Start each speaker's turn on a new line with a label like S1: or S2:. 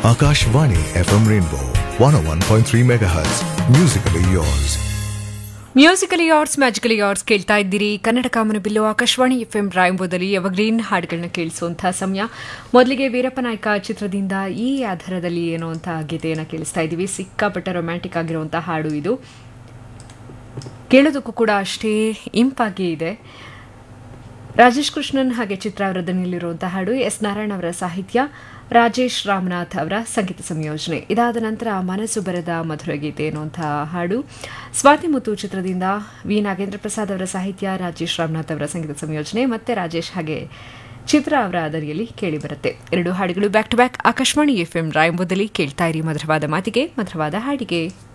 S1: Akashvani FM Rainbow 101.3 MHz. Musically yours.
S2: Musically arts magically arts ಕೇಳ್ತಾ ಇದ್ದೀರಿ ಕನ್ನಡ ಕಾಮನ ಬಿಲ್ಲು ಆಕಾಶವಾಣಿ ಎಫ್ ಎಂ ರಾಯಂಬೋದಲ್ಲಿ ಎವರ್ಗ್ರೀನ್ ಹಾಡುಗಳನ್ನ ಕೇಳಿಸುವಂತಹ ಸಮಯ ಮೊದಲಿಗೆ ವೀರಪ್ಪ ನಾಯ್ಕ ಚಿತ್ರದಿಂದ ಈ ಆಧಾರದಲ್ಲಿ ಏನೋ ಅಂತ ಗೀತೆಯನ್ನು ಕೇಳಿಸ್ತಾ ಇದ್ದೀವಿ ಸಿಕ್ಕಾಪಟ್ಟೆ ರೊಮ್ಯಾಂಟಿಕ್ ಆಗಿರುವಂತಹ ಹಾಡು ಇದು ಕೇಳೋದಕ್ಕೂ ಕೂಡ ಅಷ್ಟೇ ಇಂಪಾಗಿ ಇದೆ ರಾಜೇಶ್ ಕೃಷ್ಣನ್ ಹಾಗೆ ಚಿತ್ರ ಅವರ ದನಿಯಲ್ಲಿರುವಂತಹ ಹಾಡು ಎಸ್ ನಾರಾಯಣ ಅವರ ಸಾಹಿತ್ಯ ರಾಜೇಶ್ ರಾಮನಾಥ್ ಅವರ ಸಂಗೀತ ಸಂಯೋಜನೆ ಇದಾದ ನಂತರ ಮನಸ್ಸು ಬರೆದ ಮಧುರ ಗೀತೆ ಎನ್ನುವಂತಹ ಹಾಡು ಸ್ವಾತಿ ಮುತ್ತು ಚಿತ್ರದಿಂದ ವಿ ನಾಗೇಂದ್ರ ಪ್ರಸಾದ್ ಅವರ ಸಾಹಿತ್ಯ ರಾಜೇಶ್ ರಾಮನಾಥ್ ಅವರ ಸಂಗೀತ ಸಂಯೋಜನೆ ಮತ್ತೆ ರಾಜೇಶ್ ಹಾಗೆ ಚಿತ್ರ ಅವರ ಅದರಿಯಲ್ಲಿ ಕೇಳಿಬರುತ್ತೆ ಎರಡು ಹಾಡುಗಳು back to back Akashvani FM ರಾಯಂಬುದಲ್ಲಿ ಕೇಳ್ತಾ ಇರಿ ಮಧುರವಾದ ಮಾತಿಗೆ ಮಧುರವಾದ ಹಾಡಿಗೆ